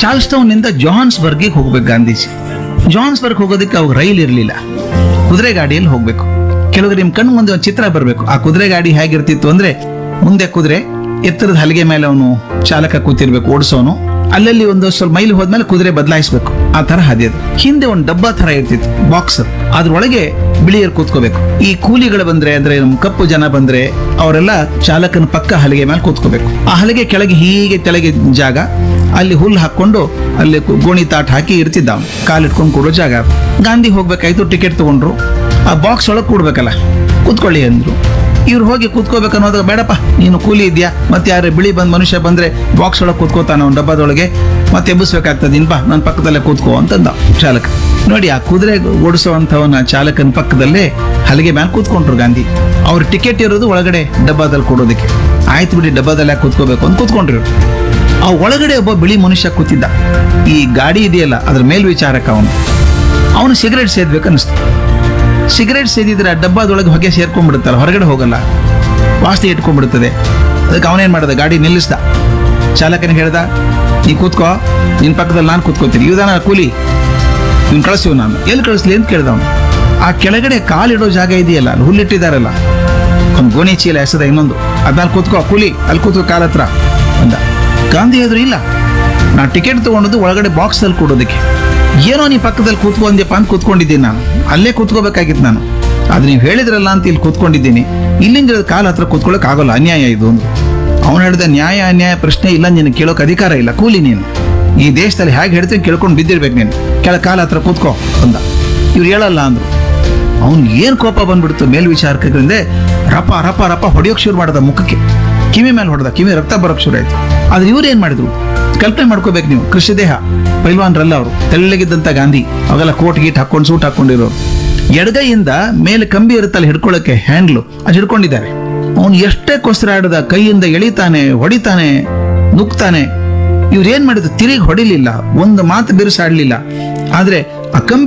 Charles town ನಿಂದ ಜೋಹಾನ್ಸ್ಬರ್ಗ್ಗೆ ಹೋಗ್ಬೇಕು Gandhiji Johannesburg ಹೋಗೋದಕ್ಕೆ ಅವಾಗ ರೈಲ್ ಇರಲಿಲ್ಲ ಕುದುರೆ ಗಾಡಿಯಲ್ಲಿ ಹೋಗ್ಬೇಕು ಕೆಲವರು ನಿಮ್ ಕಣ್ಣು ಮುಂದೆ ಒಂದು ಚಿತ್ರ ಬರಬೇಕು ಆ ಕುದುರೆ ಗಾಡಿ ಹೇಗಿರ್ತಿತ್ತು ಅಂದ್ರೆ ಮುಂದೆ ಕುದುರೆ ಎತ್ತರದ ಹಲಿಗೆ ಮೇಲೆ ಅವನು ಚಾಲಕ ಕೂತಿರ್ಬೇಕು ಓಡಿಸೋನು ಅಲ್ಲಲ್ಲಿ ಒಂದು ಸ್ವಲ್ಪ ಮೈಲ್ ಹೋದ್ಮೇಲೆ ಕುದುರೆ ಬದಲಾಯಿಸ್ಬೇಕು ಆ ತರ ಹಾದಿಯದು ಹಿಂದೆ ಒಂದು ಡಬ್ಬಾ ತರ ಇರ್ತಿತ್ತು ಬಾಕ್ಸ್ ಅದ್ರೊಳಗೆ ಬಿಳಿಯರು ಕೂತ್ಕೋಬೇಕು ಈ ಕೂಲಿಗಳು ಬಂದ್ರೆ ಅಂದ್ರೆ ನಮ್ ಕಪ್ಪು ಜನ ಬಂದ್ರೆ ಅವರೆಲ್ಲ ಚಾಲಕನ ಪಕ್ಕ ಹಲಿಗೆ ಮೇಲೆ ಕೂತ್ಕೋಬೇಕು ಆ ಹಲಿಗೆ ಕೆಳಗೆ ಹೀಗೆ ಕೆಳಗೆ ಜಾಗ ಅಲ್ಲಿ ಹುಲ್ಲು ಹಾಕೊಂಡು ಅಲ್ಲಿ ಕು- ಗೋಣಿ ತಾಟ್ ಹಾಕಿ ಇರ್ತಿದ್ದ ಅವ್ನು ಕಾಲಿಟ್ಕೊಂಡು ಕೂಡೋ ಜಾಗ ಗಾಂಧಿ ಹೋಗ್ಬೇಕಾಯ್ತು ಟಿಕೆಟ್ ತಗೊಂಡ್ರು ಆ ಬಾಕ್ಸ್ ಒಳಗೆ ಕೂಡ್ಬೇಕಲ್ಲ ಕೂತ್ಕೊಳ್ಳಿ ಅಂದ್ರು ಇವ್ರು ಹೋಗಿ ಕೂತ್ಕೋಬೇಕು ಅನ್ನೋದಾಗ ಬೇಡಪ್ಪ ನೀನು ಕೂಲಿ ಇದೆಯಾ ಮತ್ತೆ ಯಾರು ಬಿಳಿ ಬಂದ್ ಮನುಷ್ಯ ಬಂದ್ರೆ ಬಾಕ್ಸ್ ಒಳಗೆ ಕೂತ್ಕೋತಾನ ಅವ್ನು ಡಬ್ಬದೊಳಗೆ ಮತ್ತೆ ಎಬ್ಬಿಸ್ಬೇಕಾಗ್ತದೆ ಇನ್ಪಾ ನನ್ನ ಪಕ್ಕದಲ್ಲೇ ಕೂತ್ಕೋ ಅಂತಂದ ಚಾಲಕ ನೋಡಿ ಆ ಕುದುರೆ ಓಡಿಸುವಂಥವನ ಚಾಲಕನ ಪಕ್ಕದಲ್ಲೇ ಹಲಿಗೆ ಮೇಲೆ ಕೂತ್ಕೊಂಡ್ರು ಗಾಂಧಿ ಅವ್ರ ಟಿಕೆಟ್ ಇರೋದು ಒಳಗಡೆ ಡಬ್ಬದಲ್ಲಿ ಕೊಡೋದಕ್ಕೆ ಆಯ್ತು ಬಿಡಿ ಡಬ್ಬದಲ್ಲೇ ಕೂತ್ಕೋಬೇಕು ಅಂತ ಕೂತ್ಕೊಂಡ್ರು ಇವ್ರು. ಆ ಒಳಗಡೆ ಒಬ್ಬ ಬಿಳಿ ಮನುಷ್ಯ ಕೂತಿದ್ದ ಈ ಗಾಡಿ ಇದೆಯಲ್ಲ ಅದ್ರ ಮೇಲ್ವಿಚಾರಕ ಅವನು ಅವನು ಸಿಗರೇಟ್ ಸೇದ್ಬೇಕು ಅನಿಸ್ತು ಸಿಗರೇಟ್ ಸೇದಿದ್ರೆ ಆ ಡಬ್ಬದೊಳಗೆ ಹೊಗೆ ಸೇರ್ಕೊಂಡ್ಬಿಡುತ್ತಲ್ಲ ಹೊರಗಡೆ ಹೋಗಲ್ಲ ವಾಸನೆ ಇಟ್ಕೊಂಡ್ಬಿಡುತ್ತದೆ ಅದಕ್ಕೆ ಅವನೇನ್ ಮಾಡ್ದ ಗಾಡಿ ನಿಲ್ಲಿಸ್ದ ಚಾಲಕನಿಗೆ ಹೇಳ್ದ ನೀ ಕೂತ್ಕೋ ನಿನ್ ಪಕ್ಕದಲ್ಲಿ ನಾನು ಕೂತ್ಕೋತೀನಿ ಇವ್ದಾನ ಕೂಲಿ ಇವ್ನು ಕಳಿಸ್ತೀವಿ ನಾನು ಎಲ್ಲಿ ಕಳಿಸ್ಲಿ ಅಂತ ಕೇಳ್ದ ಅವನು ಆ ಕೆಳಗಡೆ ಕಾಲಿಡೋ ಜಾಗ ಇದೆಯಲ್ಲ ಅಲ್ಲಿ ಹುಲ್ಲಿಟ್ಟಿದಾರಲ್ಲ ಒಂದು ಗೋಣಿ ಚೀಲ ಎಸದ ಇನ್ನೊಂದು ಅದ್ನಲ್ಲಿ ಕೂತ್ಕೋ ಕೂಲಿ ಅಲ್ಲಿ ಕೂತ್ಕೋ ಕಾಲ ಹತ್ರ ಅಂದ ಗಾಂಧಿ ಎದುರು ಇಲ್ಲ ನಾ ಟಿಕೆಟ್ ತಗೊಂಡದ್ದು ಒಳಗಡೆ ಬಾಕ್ಸ್ ಅಲ್ಲಿ ಕೊಡೋದಕ್ಕೆ ಏನೋ ನೀ ಪಕ್ಕದಲ್ಲಿ ಕೂತ್ಕೊಂಡ್ಯಪ್ಪ ಅಂತ ಕೂತ್ಕೊಂಡಿದ್ದೀನಿ ನಾನು ಅಲ್ಲೇ ಕೂತ್ಕೋಬೇಕಾಗಿತ್ತು ನಾನು ಅದು ನೀವು ಹೇಳಿದ್ರಲ್ಲ ಅಂತ ಇಲ್ಲಿ ಕೂತ್ಕೊಂಡಿದ್ದೀನಿ ಇಲ್ಲಿಂದ ಕಾಲ ಹತ್ರ ಕೂತ್ಕೊಳ್ಳೋಕೆ ಆಗೋಲ್ಲ ಅನ್ಯಾಯ ಇದು ಒಂದು ಅವನು ಹೇಳಿದ ನ್ಯಾಯ ಅನ್ಯಾಯ ಪ್ರಶ್ನೆ ಇಲ್ಲ ನಿನ್ನ ಕೇಳೋಕೆ ಅಧಿಕಾರ ಇಲ್ಲ ಕೂಲಿ ನೀನು ಈ ದೇಶದಲ್ಲಿ ಹೇಗೆ ಹೇಳ್ತೀನಿ ಕೇಳ್ಕೊಂಡು ಬಿದ್ದಿರ್ಬೇಕು ನೀನು ಕೆಳ ಕಾಲ ಹತ್ರ ಕೂತ್ಕೋ ಅಂದ ಇವ್ರು ಹೇಳಲ್ಲ ಅಂದ್ರು ಅವ್ನು ಏನ್ ಕೋಪ ಬಂದ್ಬಿಡ್ತು ಮೇಲ್ವಿಚಾರಕರಿಂದ ರಪ ರಪ ರಪ ಹೊಡೆಯೋಕ್ ಶುರು ಮಾಡ್ದ ಮುಖಕ್ಕೆ ಕಿವಿ ಮೇಲೆ ಹೊಡೆದ ಕಿವಿ ರಕ್ತ ಬರೋಕ್ ಶುರು ಆಯ್ತು ಆದ್ರೆ ಇವ್ರು ಏನ್ ಮಾಡಿದ್ರು ಕಲ್ಪನೆ ಮಾಡ್ಕೋಬೇಕು ನೀವು ಕೃಷಿದೇಹ ಪೈಲ್ವಾನ್ರಲ್ಲ ಅವರು ತೆಳ್ಳಗಿದ್ದಂತ ಗಾಂಧಿ ಅವೆಲ್ಲ ಕೋಟ್ ಗೀಟ್ ಹಾಕೊಂಡು ಸೂಟ್ ಹಾಕೊಂಡಿರೋರು ಎಡಗೈಯಿಂದ ಮೇಲೆ ಕಂಬಿ ಇರುತ್ತಲ್ಲ ಹಿಡ್ಕೊಳ್ಳೋಕೆ ಹ್ಯಾಂಡ್ಲು ಅದು ಹಿಡ್ಕೊಂಡಿದ್ದಾರೆ ಅವನು ಎಷ್ಟೇ ಕೊಸರಾಡದ ಕೈಯಿಂದ ಎಳಿತಾನೆ ಹೊಡಿತಾನೆ ನುಗ್ತಾನೆ ಇವ್ರು ಏನ್ ಮಾಡಿದ್ರು ತಿರುಗಿ ಹೊಡಿಲಿಲ್ಲ ಒಂದು ಮಾತು ಬಿರುಸಾಡ್ಲಿಲ್ಲ ಆದ್ರೆ ಆ ಕಂಬಿ